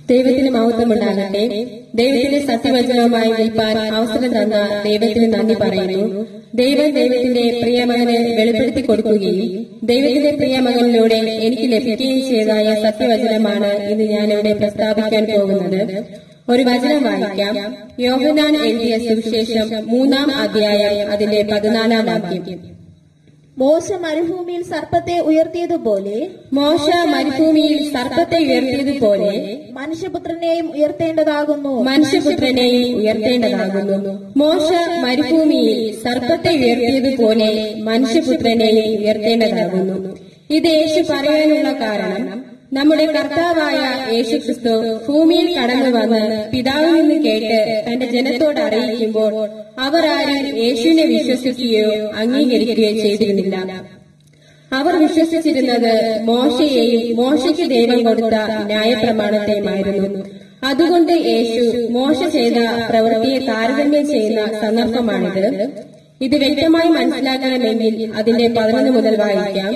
ദൈവത്തിന് മഹത്വമുണ്ടാകട്ടെ ദൈവത്തിന്റെ സത്യവചനവുമായി നിൽപ്പാൻ അവസരം തന്ന ദൈവത്തിന് നന്ദി പറയുന്നു ദൈവം ദൈവത്തിന്റെ പ്രിയമകന് വെളിപ്പെടുത്തി കൊടുക്കുകയും ദൈവത്തിന്റെ പ്രിയമകനിലൂടെ എനിക്ക് ലഭിക്കുകയും ചെയ്തതായ സത്യവചനമാണ് ഇന്ന് ഞാനിവിടെ പ്രസ്താവിക്കാൻ പോകുന്നത് ഒരു വചനം വായിക്കാം യോഹനാൻ എഴുതിയ സുവിശേഷം മൂന്നാം അധ്യായം അതിന്റെ പതിനാലാം വാക്യം മോശ മരുഭൂമിയിൽ സർപ്പത്തെ ഉയർത്തിയതുപോലെ മോശ മരുഭൂമിയിൽ സർപ്പത്തെ ഉയർത്തിയതുപോലെ മനുഷ്യപുത്രനെയും ഉയർത്തേണ്ടതാകുന്നു മനുഷ്യപുത്രനെയും ഉയർത്തേണ്ടതാകുന്നു മോശ മരുഭൂമിയിൽ സർപ്പത്തെ ഉയർത്തിയതുപോലെ മനുഷ്യപുത്രനെയും ഉയർത്തേണ്ടതാകുന്നു ഇത് യേശു പറയാനുള്ള കാരണം നമ്മുടെ കർത്താവായ യേശു ക്രിസ്തു ഭൂമിയിൽ കടന്നു വന്ന് പിതാവിൽ നിന്ന് കേട്ട് തന്റെ ജനത്തോട് അറിയിക്കുമ്പോൾ അവർ ആരും യേശുവിനെ വിശ്വസിക്കുകയോ അംഗീകരിക്കുകയോ ചെയ്തിരുന്നില്ല അവർ വിശ്വസിച്ചിരുന്നത് മോശയെയും മോശയ്ക്ക് ദൈവം കൊടുത്ത ന്യായപ്രമാണത്തെയുമായിരുന്നു അതുകൊണ്ട് യേശു മോശ ചെയ്ത പ്രവൃത്തിയെ താരതമ്യം ചെയ്യുന്ന സന്ദർഭമാണിത് ഇത് വ്യക്തമായി മനസ്സിലാക്കണമെങ്കിൽ അതിന്റെ പതിനൊന്ന് മുതൽ വായിക്കാം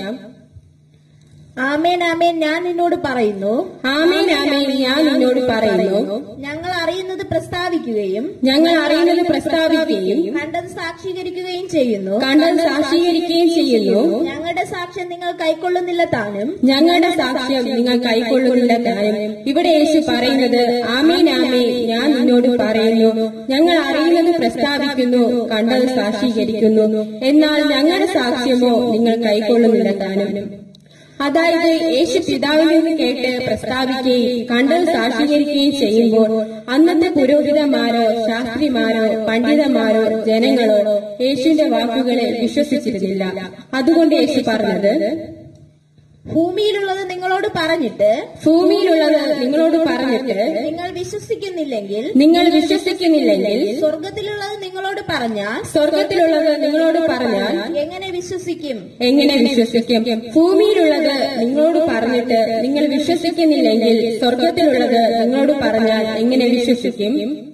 ആമേൻ ആമേൻ ഞാൻ നിന്നോട് പറയുന്നു ആമേൻ ആമേൻ ഞാൻ നിന്നോട് പറയുന്നു ഞങ്ങൾ അറിയുന്നത് പ്രസ്താവിക്കുകയും ഞങ്ങൾ അറിയുന്നത് പ്രസ്താവിക്കുകയും കണ്ടത് സാക്ഷീകരിക്കുകയും ചെയ്യുന്നു കണ്ടത് സാക്ഷീകരിക്കുകയും ചെയ്യുന്നു ഞങ്ങളുടെ സാക്ഷ്യം നിങ്ങൾ കൈക്കൊള്ളുന്നില്ല താനും ഞങ്ങളുടെ സാക്ഷ്യം നിങ്ങൾ കൈക്കൊള്ളുന്നില്ല താനും ഇവിടെ യേശു പറയുന്നത് ആമേൻ ആമേൻ ഞാൻ നിന്നോട് പറയുന്നു ഞങ്ങൾ അറിയുന്നത് പ്രസ്താവിക്കുന്നു കണ്ടത് സാക്ഷീകരിക്കുന്നു എന്നാൽ ഞങ്ങളുടെ സാക്ഷ്യമോ നിങ്ങൾ കൈക്കൊള്ളുന്നില്ല താനും അതായത് യേശു പിതാവിൽ നിന്ന് കേട്ട് പ്രസ്താവിക്കുകയും കണ്ടത് സാക്ഷീകരിക്കുകയും ചെയ്യുമ്പോൾ അന്നത്തെ പുരോഹിതന്മാരോ ശാസ്ത്രിമാരോ പണ്ഡിതന്മാരോ ജനങ്ങളോ യേശുവിന്റെ വാക്കുകളെ വിശ്വസിച്ചിരുന്നില്ല അതുകൊണ്ട് യേശു പറഞ്ഞത് ഭൂമിയിലുള്ളത് നിങ്ങളോട് പറഞ്ഞിട്ട് ഭൂമിയിലുള്ളത് നിങ്ങളോട് പറഞ്ഞിട്ട് നിങ്ങൾ വിശ്വസിക്കുന്നില്ലെങ്കിൽ നിങ്ങൾ വിശ്വസിക്കുന്നില്ലെങ്കിൽ സ്വർഗത്തിലുള്ളത് നിങ്ങളോട് പറഞ്ഞാൽ സ്വർഗത്തിലുള്ളത് നിങ്ങളോട് പറഞ്ഞാൽ എങ്ങനെ വിശ്വസിക്കും എങ്ങനെ വിശ്വസിക്കും ഭൂമിയിലുള്ളത് നിങ്ങളോട് പറഞ്ഞിട്ട് നിങ്ങൾ വിശ്വസിക്കുന്നില്ലെങ്കിൽ സ്വർഗത്തിലുള്ളത് നിങ്ങളോട് പറഞ്ഞാൽ എങ്ങനെ വിശ്വസിക്കും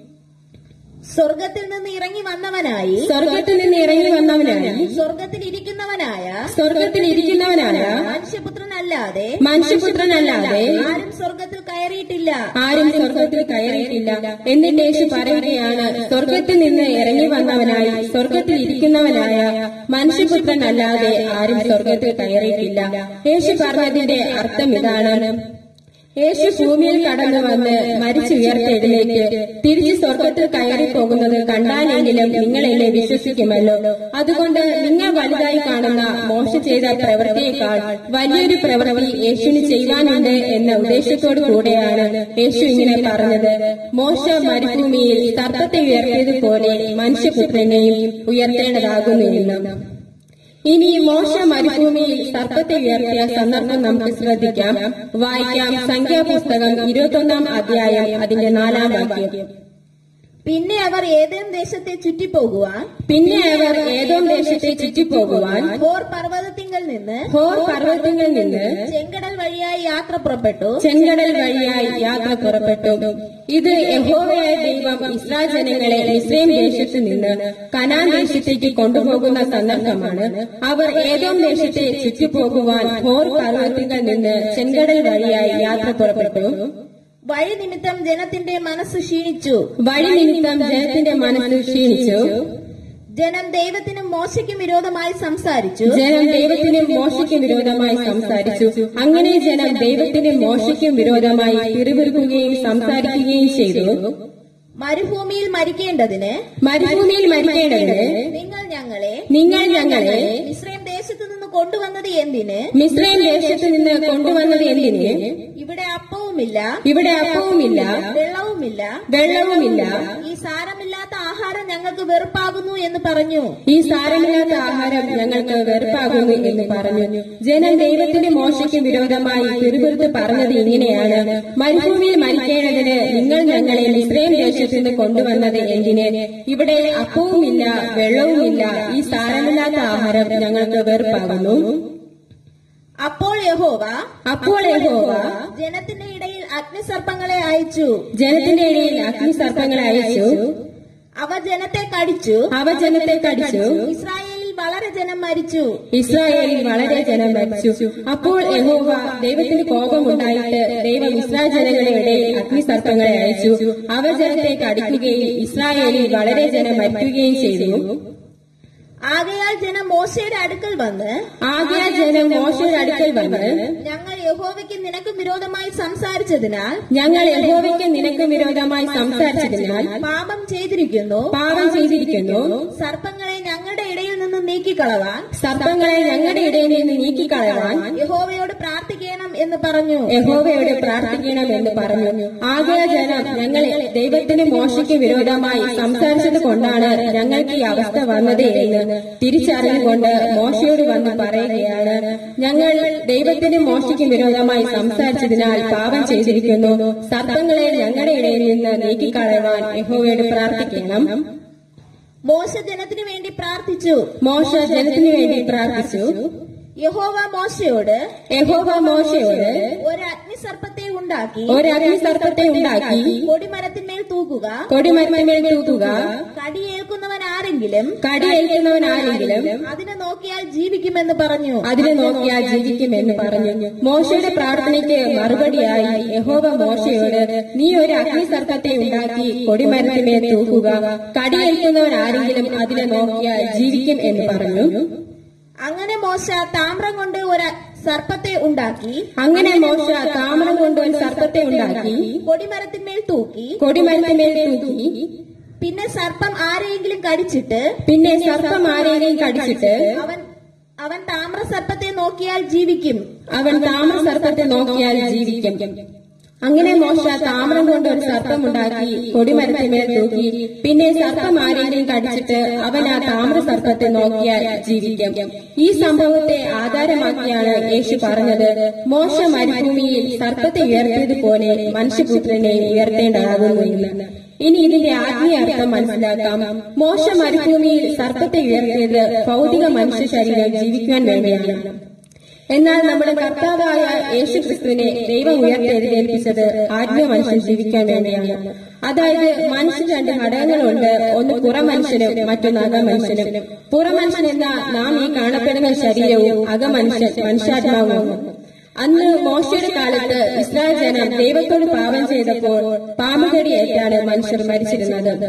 സ്വർഗത്തിൽ നിന്ന് ഇറങ്ങി വന്നവനായി സ്വർഗത്തിൽ നിന്ന് ഇറങ്ങി വന്നവനായി സ്വർഗത്തിൽ ഇരിക്കുന്നവനായ സ്വർഗത്തിൽ ഇരിക്കുന്നവനായ മനുഷ്യപുത്രനല്ലാതെ മനുഷ്യപുത്രനല്ലാതെ ആരും സ്വർഗത്തിൽ കയറിയിട്ടില്ല ആരും സ്വർഗത്തിൽ കയറിയിട്ടില്ല എന്നിട്ട് യേശു പറയുകയാണ് സ്വർഗത്തിൽ നിന്ന് ഇറങ്ങി വന്നവനായി സ്വർഗത്തിൽ ഇരിക്കുന്നവനായ മനുഷ്യപുത്രനല്ലാതെ ആരും സ്വർഗത്തിൽ കയറിയിട്ടില്ല യേശു പറഞ്ഞതിന്റെ അർത്ഥം ഇതാണ് യേശു ഭൂമിയിൽ കടന്നു വന്ന് മരിച്ചു ഉയർത്തെഴുന്നേറ്റ് തിരിച്ച് സ്വർഗത്തിൽ കയറി പോകുന്നത് കണ്ടാലെങ്കിലും നിങ്ങൾ എന്നെ വിശ്വസിക്കുമല്ലോ അതുകൊണ്ട് നിങ്ങൾ വലുതായി കാണുന്ന മോശ ചെയ്ത പ്രവൃത്തിയേക്കാൾ വലിയൊരു പ്രവൃത്തി യേശുവിന് ചെയ്യുവാനുണ്ട് എന്ന ഉദ്ദേശത്തോടു കൂടെയാണ് യേശു ഇങ്ങനെ പറഞ്ഞത് മോശ മരുഭൂമിയിൽ സർപ്പത്തെ ഉയർത്തിയതുപോലെ മനുഷ്യപുത്രനെയും ഉയർത്തേണ്ടതാകുന്നു എന്ന് ഇനി മോശ മരുഭൂമിയിൽ സർപ്പത്തെ ഉയർത്തിയ സന്ദർഭം നമുക്ക് ശ്രദ്ധിക്കാം വായിക്കാം സംഖ്യാപുസ്തകം ഇരുപത്തൊന്നാം അധ്യായം അതിന്റെ നാലാം വാക്യം പിന്നെ അവർ ഏതേം ദേശത്തെ ചുറ്റിപ്പോകുവാൻ പിന്നെ അവർ ഏതോ ദേശത്തെ ചുറ്റിപ്പോകുവാൻ ഹോർ പർവ്വതത്തിങ്കൽ നിന്ന് ഹോർ പർവ്വതത്തിൽ നിന്ന് ചെങ്കടൽ വഴിയായി യാത്ര പുറപ്പെട്ടു ചെങ്കടൽ വഴിയായി യാത്ര പുറപ്പെട്ടു ഇത് യഹോവയായ ദൈവം ഇസ്രായേൽ ജനങ്ങളെ ഇസ്രയേൽ ദേശത്ത് നിന്ന് കനാൻ ദേശത്തേക്ക് കൊണ്ടുപോകുന്ന സന്ദർഭമാണ് അവർ ഏതോ ദേശത്തെ ചുറ്റിപ്പോകുവാൻ ഹോർ പർവ്വതത്തിൽ നിന്ന് ചെങ്കടൽ വഴിയായി യാത്ര പുറപ്പെട്ടു വഴി നിമിത്തം ജനത്തിന്റെ മനസ്സ് ക്ഷീണിച്ചു വഴി നിമിത്തം ജനത്തിന്റെ മനസ്സ് ക്ഷീണിച്ചു ജനം ദൈവത്തിനും മോശയ്ക്കും വിരോധമായി സംസാരിച്ചു ജനം ദൈവത്തിനും മോശയ്ക്കും വിരോധമായി സംസാരിച്ചു അങ്ങനെ ജനം ദൈവത്തിനും മോശയ്ക്കും വിരോധമായി പിറുപിറുക്കുകയും സംസാരിക്കുകയും ചെയ്തു മരുഭൂമിയിൽ മരിക്കേണ്ടതിന് മരുഭൂമിയിൽ മരിക്കേണ്ടതിന് നിങ്ങൾ ഞങ്ങളെ നിങ്ങൾ ഞങ്ങളെ ഇസ്രയേൽ ദേശത്തു നിന്ന് കൊണ്ടുവന്നത് എന്തിന് മിസ്രൈം ദേശത്ത് നിന്ന് കൊണ്ടുവന്നത് എന്തിന് ഇവിടെ അപ്പവുമില്ല ഇവിടെ അപ്പവുമില്ല വെള്ളവുമില്ല വെള്ളവുമില്ല ഈ സാരമില്ലാത്ത ആഹാരം ഞങ്ങൾക്ക് വെറുപ്പാകുന്നു എന്ന് പറഞ്ഞു ഈ സാരമില്ലാത്ത ആഹാരം ഞങ്ങൾക്ക് വെറുപ്പാകുന്നു എന്ന് പറഞ്ഞു ജനം ദൈവത്തിന്റെ മോശയ്ക്ക് വിരോധമായി പിറുപിറുത്ത് പറഞ്ഞത് ഇങ്ങനെയാണ് മരുഭൂമിയിൽ മരിക്കേണ്ടതിന് നിങ്ങൾ ഞങ്ങളെ മിസ്രൈം ദേശത്ത് നിന്ന് കൊണ്ടുവന്നത് എന്തിന് ഇവിടെ അപ്പവുമില്ല വെള്ളവുമില്ല ഈ സാരമില്ലാത്ത ആഹാരം ഞങ്ങൾക്ക് വെറുപ്പാകുന്നു അപ്പോൾ യഹോവ അപ്പോൾ യഹോവ ജനത്തിന്റെ ഇടയിൽ അഗ്നിസർപ്പങ്ങളെ അയച്ചു ജനത്തിന്റെ ഇടയിൽ അഗ്നിസർപ്പങ്ങളെ അയച്ചു അവ ജനത്തെ കടിച്ചു അവ ജനത്തെ കടിച്ചു ഇസ്രായേലിൽ വളരെ ജനം മരിച്ചു ഇസ്രായേലിൽ വളരെ ജനം മരിച്ചു അപ്പോൾ യഹോവ ദൈവത്തിന് കോപമുണ്ടായിട്ട് ദൈവം ഇസ്രായേൽ ജനങ്ങളുടെ ഇടയിൽ അഗ്നിസർപ്പങ്ങളെ അയച്ചു അവർ ജനത്തെ കടിക്കുകയും ഇസ്രായേലിൽ വളരെ ജനം മരിക്കുകയും ചെയ്തു ആകയാൽ ജനം മോശയുടെ അടുക്കൽ വന്ന് ആദ്യ ജനം മോശയുടെ അടുക്കൽ വന്ന് ഞങ്ങൾ യഹോവയ്ക്ക് നിനക്ക് വിരോധമായി സംസാരിച്ചതിനാൽ ഞങ്ങൾ യഹോവയ്ക്ക് നിനക്ക് വിരോധമായി സംസാരിച്ചതിനാൽ പാപം ചെയ്തിരിക്കുന്നു പാപം ചെയ്തിരിക്കുന്നു സർപ്പങ്ങളെ ഞങ്ങളുടെ ഇടയിൽ നിന്ന് നീക്കിക്കളവാൻ സർപ്പങ്ങളെ ഞങ്ങളുടെ ഇടയിൽ നിന്ന് നീക്കിക്കളയാൻ യഹോവയോട് പ്രാർത്ഥിക്കണം എന്ന് പറഞ്ഞു യഹോവയോട് പ്രാർത്ഥിക്കണം എന്ന് പറഞ്ഞു ആകെ ജനം ഞങ്ങൾ ദൈവത്തിന് മോശയ്ക്ക് വിരോധമായി സംസാരിച്ചത് കൊണ്ടാണ് ഞങ്ങൾക്ക് ഈ അവസ്ഥ വന്നത് എന്ന് തിരിച്ചറിഞ്ഞുകൊണ്ട് മോശയോട് വന്ന് പറയുകയാണ് ഞങ്ങൾ ദൈവത്തിന് മോശയ്ക്ക് വിരോധമായി സംസാരിച്ചതിനാൽ പാപം ചെയ്തിരിക്കുന്നു സർപ്പങ്ങളെ ഞങ്ങളുടെ ഇടയിൽ നിന്ന് നീക്കിക്കളയുവാൻ യഹോവയോട് പ്രാർത്ഥിക്കണം മോശ ജനത്തിനു വേണ്ടി പ്രാർത്ഥിച്ചു മോശ ജനത്തിനു വേണ്ടി പ്രാർത്ഥിച്ചു യഹോവ മോശയോട് യഹോവ മോശയോട് ഒരു അഗ്നിസർപ്പത്തെ ഉണ്ടാക്കി ഒരു അഗ്നിസർപ്പത്തെ ഉണ്ടാക്കി കൊടിമരത്തിന്മേൽ തൂക്കുക കൊടിമരമേൽ തൂക്കുക കടിയേൽക്കുന്നവൻ ആരെങ്കിലും കടിയേൽക്കുന്നവൻ ആരെങ്കിലും അതിനെ നോക്കിയാൽ ജീവിക്കുമെന്ന് പറഞ്ഞു അതിനെ നോക്കിയാൽ ജീവിക്കുമെന്ന് പറഞ്ഞു മോശയുടെ പ്രാർത്ഥനയ്ക്ക് മറുപടിയായി യഹോവ മോശയോട് നീ ഒരു അഗ്നിസർപ്പത്തെ ഉണ്ടാക്കി കൊടിമരത്തിന്മേൽ തൂക്കുക കടിയേൽക്കുന്നവൻ ആരെങ്കിലും അതിനെ നോക്കിയാൽ ജീവിക്കും എന്ന് പറഞ്ഞു അങ്ങനെ മോശ താമ്രം കൊണ്ട് ഒരു സർപ്പത്തെ ഉണ്ടാക്കി അങ്ങനെ മോശ താമരം കൊണ്ട് ഒരു സർപ്പത്തെ ഉണ്ടാക്കി കൊടിമരത്തിന്മേൽ തൂക്കി കൊടിമരത്തിന്മേൽ തൂക്കി പിന്നെ സർപ്പം ആരെയെങ്കിലും കടിച്ചിട്ട് പിന്നെ സർപ്പം ആരെയും കടിച്ചിട്ട് അവൻ അവൻ താമ്ര സർപ്പത്തെ നോക്കിയാൽ ജീവിക്കും അവൻ താമര സർപ്പത്തെ നോക്കിയാൽ ജീവിക്കും അങ്ങനെ മോശ താമരം കൊണ്ട് ഒരു സർപ്പമുണ്ടാക്കി കൊടിമരത്തിന്മേൽ തൂക്കി പിന്നെ സർപ്പം ആരെങ്കിലും കടിച്ചിട്ട് അവൻ ആ താമര സർപ്പത്തെ നോക്കിയാൽ ജീവിക്കും ഈ സംഭവത്തെ ആധാരമാക്കിയാണ് യേശു പറഞ്ഞത് മോശ മരുഭൂമിയിൽ സർപ്പത്തെ ഉയർത്തിയതുപോലെ മനുഷ്യപുത്രനെ ഉയർത്തേണ്ടതാകുന്നു എന്ന് ഇനി ഇതിന്റെ ആത്മീയ അർത്ഥം മനസ്സിലാക്കാം മോശ മരുഭൂമിയിൽ സർപ്പത്തെ ഉയർത്തിയത് ഭൗതിക മനുഷ്യ ശരീരം ജീവിക്കുവാൻ വേണ്ടിയാണ് എന്നാൽ നമ്മുടെ കർത്താവായ യേശു ക്രിസ്തുവിനെ ദൈവം ഉയർത്തെഴുന്നേൽപ്പിച്ചത് ആത്മീയ മനുഷ്യൻ ജീവിക്കാൻ വേണ്ടിയാണ് അതായത് മനുഷ്യൻ രണ്ട് ഘടകങ്ങളുണ്ട് ഒന്ന് പുറമനുഷ്യനും മറ്റൊന്ന് അകമനുഷ്യനും പുറമനുഷ്യൻ എന്ന നാം ഈ കാണപ്പെടുന്ന ശരീരവും അകമനുഷ്യൻ മനുഷ്യാത്മാവുമാണ് അന്ന് മോശയുടെ കാലത്ത് ഇസ്രായേൽ ജനം ദൈവത്തോട് പാപം ചെയ്തപ്പോൾ പാമ്പുകടിയേറ്റാണ് മനുഷ്യർ മരിച്ചിരുന്നത്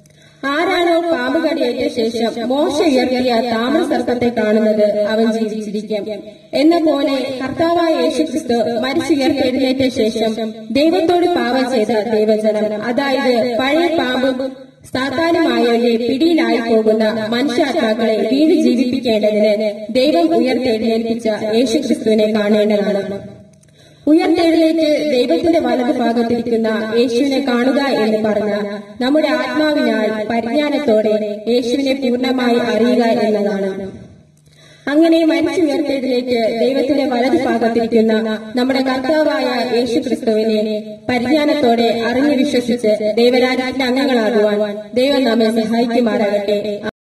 ആരാണോ പാമ്പ് കടിയേറ്റ ശേഷം മോശ ഉയർത്തിയ താമര സർപ്പത്തെ കാണുന്നത് അവൻ ജീവിച്ചിരിക്കും എന്ന പോലെ കർത്താവായ യേശുക്രിസ്തു മരിച്ചുയർത്തെഴുന്നേറ്റ ശേഷം ദൈവത്തോട് പാപം ചെയ്ത ദൈവജനം അതായത് പഴയ പാമ്പും സാത്താനുമായവന്റെ പിടിയിലായി പോകുന്ന മനുഷ്യാത്മാക്കളെ വീണ്ടും ജീവിപ്പിക്കേണ്ടതിന് ദൈവം ഉയർത്തെഴുന്നേൽപ്പിച്ച യേശുക്രിസ്തുവിനെ കാണേണ്ടതാണ് ഉയർത്തെഴുന്നേറ്റ് ദൈവത്തിന്റെ വലതു ഭാഗത്തിരിക്കുന്ന യേശുവിനെ കാണുക എന്ന് പറഞ്ഞ നമ്മുടെ ആത്മാവിനാൽ പരിജ്ഞാനത്തോടെ യേശുവിനെ പൂർണ്ണമായി അറിയുക എന്നതാണ് അങ്ങനെ മരിച്ചുയർത്തെഴുന്നേറ്റ് ദൈവത്തിന്റെ വലതു ഭാഗത്തിരിക്കുന്ന നമ്മുടെ കർത്താവായ യേശു ക്രിസ്തുവിനെ പരിജ്ഞാനത്തോടെ അറിഞ്ഞു വിശ്വസിച്ച് ദൈവരാജ്യത്തിന്റെ അംഗങ്ങളാകുവാൻ ദൈവം നമ്മെ സഹായിക്കുമാറാകട്ടെ